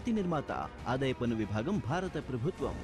రాతి నిర్మాత ఆదాయ పన్ను విభాగం భారత ప్రభుత్వం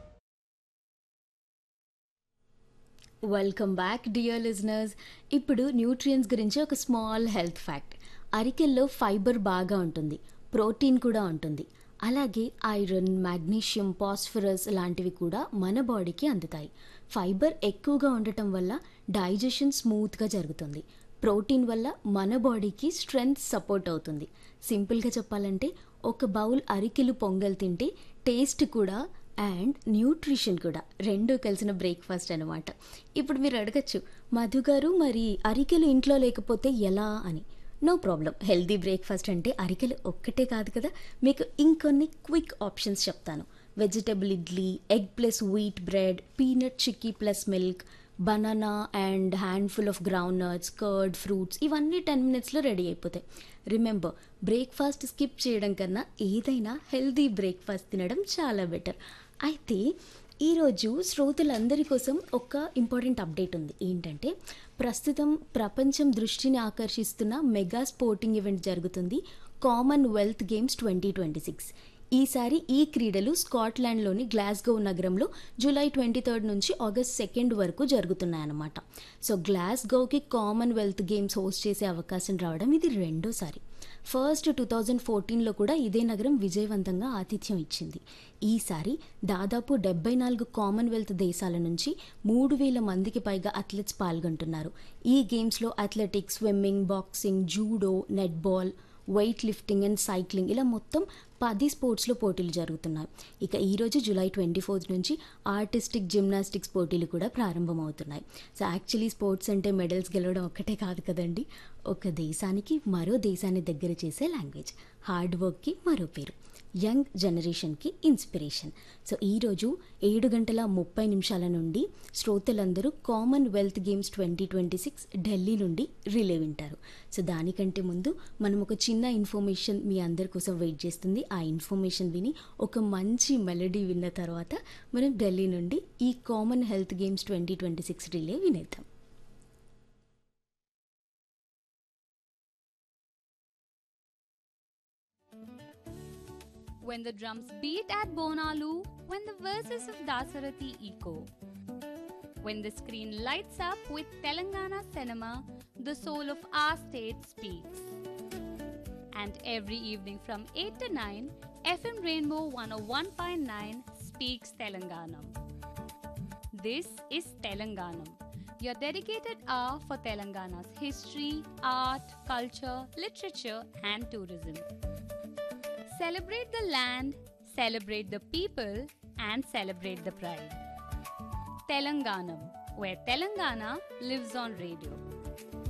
వెల్కమ్ బ్యాక్ డియర్ లిజనర్స్ ఇప్పుడు న్యూట్రియన్స్ గురించి ఒక స్మాల్ హెల్త్ ఫ్యాక్ట్ అరికెల్లో ఫైబర్ బాగా ఉంటుంది ప్రోటీన్ కూడా ఉంటుంది అలాగే ఐరన్ మాగ్నీషియం పాస్ఫరస్ లాంటివి కూడా మన బాడీకి అందుతాయి ఫైబర్ ఎక్కువగా ఉండటం వల్ల డైజెషన్ స్మూత్గా జరుగుతుంది ప్రోటీన్ వల్ల మన బాడీకి స్ట్రెంగ్త్ సపోర్ట్ అవుతుంది సింపుల్గా చెప్పాలంటే ఒక బౌల్ అరికెలు పొంగల్ తింటే టేస్ట్ కూడా అండ్ న్యూట్రిషన్ కూడా రెండు కలిసిన బ్రేక్ఫాస్ట్ అనమాట ఇప్పుడు మీరు అడగచ్చు మధు గారు మరి అరికెలు ఇంట్లో లేకపోతే ఎలా అని నో ప్రాబ్లం హెల్దీ బ్రేక్ఫాస్ట్ అంటే అరికెలు ఒక్కటే కాదు కదా మీకు ఇంకొన్ని క్విక్ ఆప్షన్స్ చెప్తాను vegetable idli egg plus wheat bread peanut chikki plus milk banana and handful of ground nuts curd fruits ఇవన్నీ టెన్ మినిట్స్లో రెడీ అయిపోతాయి రిమెంబర్ బ్రేక్ఫాస్ట్ స్కిప్ చేయడం కన్నా ఏదైనా హెల్దీ బ్రేక్ఫాస్ట్ తినడం చాలా బెటర్ అయితే ఈరోజు శ్రోతలందరి కోసం ఒక ఇంపార్టెంట్ అప్డేట్ ఉంది ఏంటంటే ప్రస్తుతం ప్రపంచం దృష్టిని ఆకర్షిస్తున్న మెగా స్పోర్టింగ్ ఈవెంట్ జరుగుతుంది Commonwealth Games twenty twenty six ఈసారి ఈ క్రీడలు స్కాట్లాండ్లోని గ్లాస్గో నగరంలో జూలై ట్వంటీ థర్డ్ నుంచి ఆగస్ట్ సెకండ్ వరకు జరుగుతున్నాయన్నమాట సో గ్లాస్గోకి కామన్వెల్త్ గేమ్స్ హోస్ట్ చేసే అవకాశం రావడం ఇది రెండోసారి ఫస్ట్ టూ థౌజండ్ ఫోర్టీన్లో కూడా ఇదే నగరం విజయవంతంగా ఆతిథ్యం ఇచ్చింది ఈసారి దాదాపు డెబ్బై నాలుగు కామన్వెల్త్ దేశాల నుంచి మూడు వేల మందికి పైగా అథ్లెట్స్ పాల్గొంటున్నారు ఈ గేమ్స్లో athletics swimming boxing judo netball weight lifting and cycling ఇలా మొత్తం పది స్పోర్ట్స్లో పోటీలు జరుగుతున్నాయి ఇక ఈరోజు జూలై ట్వంటీ ఫోర్త్ నుంచి ఆర్టిస్టిక్ జిమ్నాస్టిక్స్ పోటీలు కూడా ప్రారంభమవుతున్నాయి సో యాక్చువల్లీ స్పోర్ట్స్ అంటే మెడల్స్ గెలవడం ఒక్కటే కాదు కదండి ఒక దేశానికి మరో దేశాన్ని దగ్గర చేసే లాంగ్వేజ్ హార్డ్ వర్క్కి మరో పేరు యంగ్ జనరేషన్కి ఇన్స్పిరేషన్ సో ఈరోజు ఏడు గంటల ముప్పై నిమిషాల నుండి శ్రోతలందరూ Commonwealth Games twenty twenty six Delhi నుండి రిలే వింటారు సో దానికంటే ముందు మనం ఒక చిన్న ఇన్ఫర్మేషన్ మీ అందరి కోసం వెయిట్ చేస్తుంది ఆ ఇన్ఫర్మేషన్ విని ఒక మంచి మెలడీ విన్న తర్వాత మనం ఢిల్లీ నుండి ఈ common health games twenty twenty six relay వినేద్దాం when the drums beat at Bonalu, when the verses of Dasarathi echo. When the screen lights up with Telangana cinema, the soul of our state speaks. And every evening from 8 to 9, FM Rainbow 101.9 speaks Telanganam. This is Telanganam, your dedicated hour for Telangana's history, art, culture, literature, and tourism. Celebrate the land, celebrate the people, and celebrate the pride. Telanganam, where Telangana lives on radio.